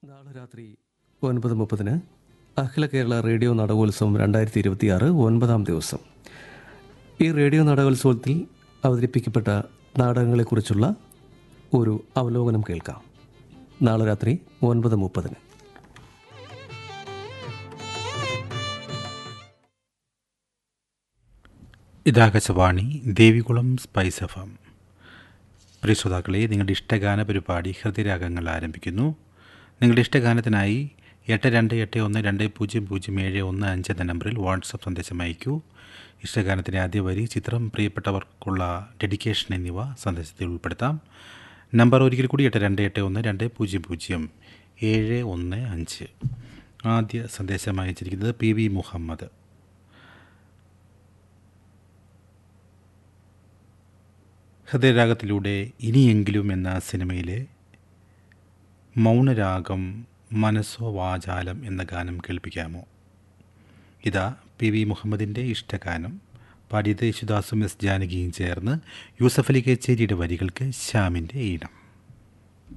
നാളെ രാത്രി ഒൻപത് മുപ്പതിന് അഖില കേരള റേഡിയോ നാടകോത്സവം രണ്ടായിരത്തി ഇരുപത്തിയാറ് ഒൻപതാം ദിവസം ഈ റേഡിയോ നാടകോത്സവത്തിൽ അവതരിപ്പിക്കപ്പെട്ട നാടകങ്ങളെക്കുറിച്ചുള്ള ഒരു അവലോകനം കേൾക്കാം നാളെ രാത്രി ഒൻപത് മുപ്പതിന് ഇതാകാശവാണി ദേവികുളം സ്പൈസ് എഫ് എം പ്രിയ ശ്രോതാക്കളെ നിങ്ങളുടെ ഇഷ്ടഗാന പരിപാടി ഹൃദയരാഗങ്ങൾ ആരംഭിക്കുന്നു നിങ്ങളുടെ ഇഷ്ടഗാനത്തിനായി എട്ട് രണ്ട് എട്ട് ഒന്ന് രണ്ട് പൂജ്യം പൂജ്യം ഏഴ് ഒന്ന് അഞ്ച് എന്ന നമ്പറിൽ വാട്സപ്പ് സന്ദേശം അയക്കൂ ഇഷ്ടഗാനത്തിൻ്റെ ആദ്യ വരി ചിത്രം പ്രിയപ്പെട്ടവർക്കുള്ള ഡെഡിക്കേഷൻ എന്നിവ സന്ദേശത്തിൽ ഉൾപ്പെടുത്താം നമ്പർ ഒരിക്കൽ കൂടി എട്ട് രണ്ട് എട്ട് ഒന്ന് രണ്ട് പൂജ്യം പൂജ്യം ഏഴ് ഒന്ന് അഞ്ച് ആദ്യ സന്ദേശം അയച്ചിരിക്കുന്നത് പി വി മുഹമ്മദ് ഹൃദയരാഗത്തിലൂടെ ഇനിയെങ്കിലും എന്ന സിനിമയിലെ മൗനരാഗം മനസ്സോ വാചാലം എന്ന ഗാനം കേൾപ്പിക്കാമോ ഇതാ പി വി മുഹമ്മദിൻ്റെ ഇഷ്ടഗാനം പാടിയത് യേശുദാസും എസ് ജാനകിയും ചേർന്ന് യൂസഫ് അലി കച്ചേരിയുടെ വരികൾക്ക് ശ്യാമിൻ്റെ ഈണം